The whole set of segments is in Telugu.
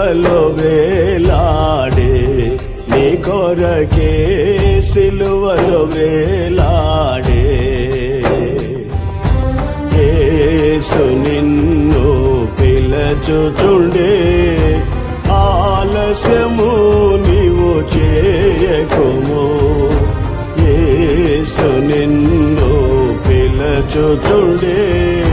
సిలువలో వేలాడే నీ కొరకే సిలువలో వేలాడే యేసు నిన్ను పిలచుచుండే ఆలస్యము నీవు చేయకుము యేసు నిన్ను పిలచుచుండే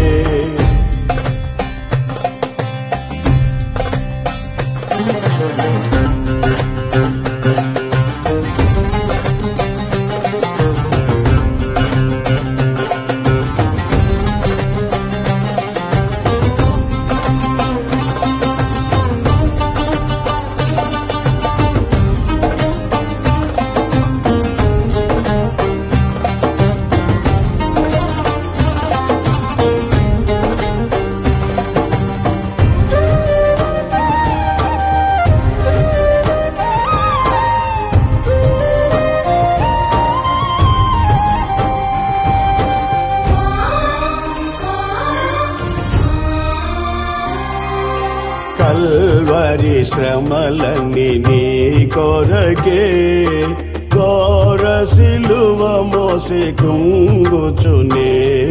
కల్వరి శ్రమలన్నీ నీ కొరకే ఘోర సిలువ మోసి కుంగుచునే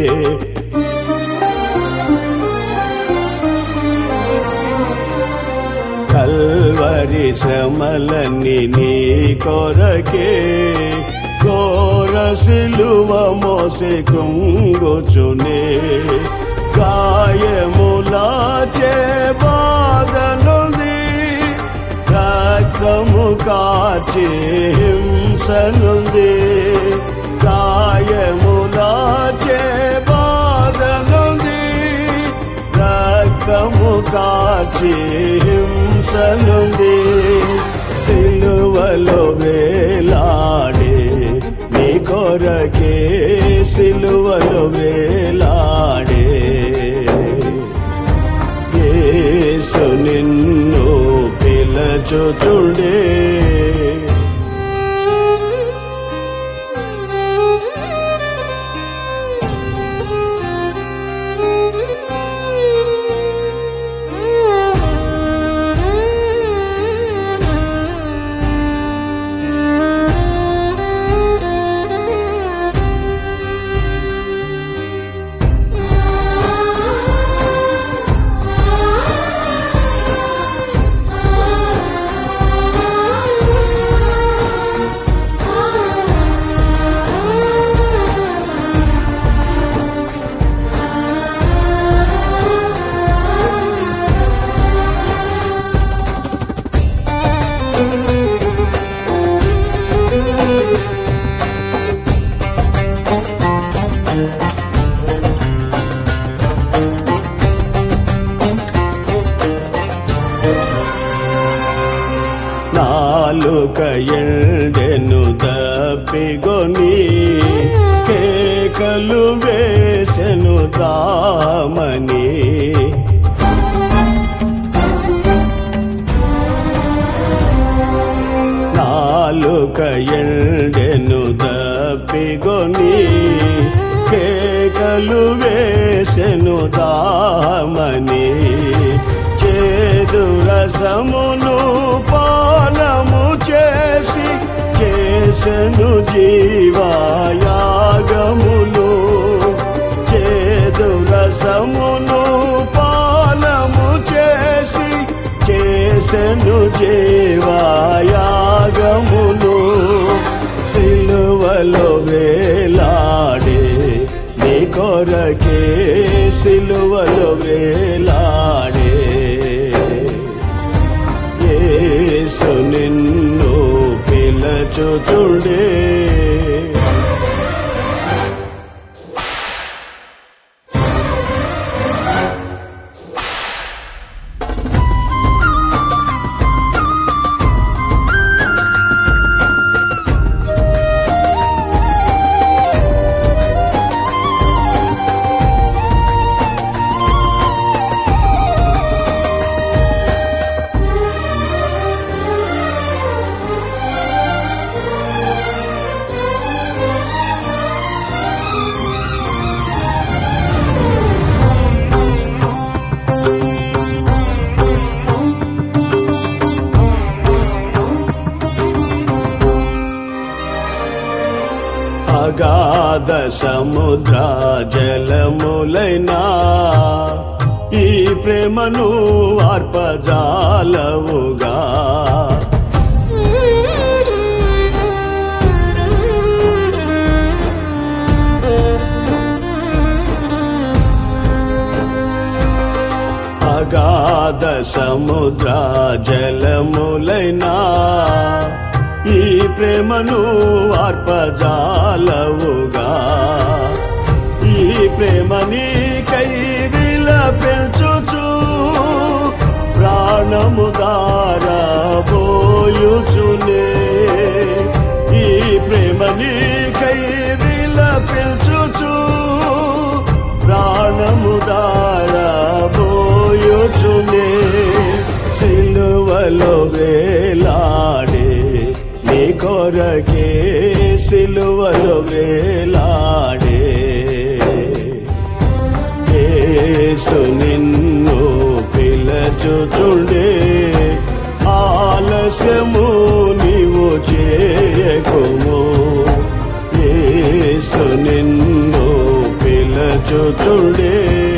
కల్వరి శ్రమలన్నీ నీ కొరకే ఘోర సిలువ మోసి కుంగుచునే గాయములాచే బాధనుంది రక్తము కాచే హింసనుంది గాయములాచే బాధనుంది రక్తము కాచే హింసనుంది సిలువలో వేలాడే నీ కొరకే సిలువలో వేలాడే యేసు నిన్ను పిలచుచుండే నాలుక ఎండెను తప్పిగొని కేకలు వేసెను దామని నాలుక ఎండెను తప్పిగొని కేకలు వేసెను దామని చేదు రసమును పానము చేసి చేసెను జీవాయాగమును చేదు రసమును పానము చేసి చేసెను జీవాయాగమును సిలువలో వేలాడే నీ కొరకే సిలువలో వేలాడే యేసు నిన్ను పిలచుచుండే అగాధ సముద్ర జలములైనా ఈ ప్రేమను అర్పజాలవుగా అగాధ సముద్ర జలములైనా ఈ ప్రేమను అర్పజాలవుగా ఈ ప్రేమని కైవిల పెంచుచు ప్రాణము దారబోయుచునే ఈ ప్రేమని కైవిల పెంచుచు ప్రాణము దారబోయుచునే సిలువలో వేలాడే నీ కొరకే సిలువలో వేలాడే యేసు నిన్ను పిలచుచుండే ఆలస్యము నీవు చేయకుము యేసు నిన్ను పిలచుచుండే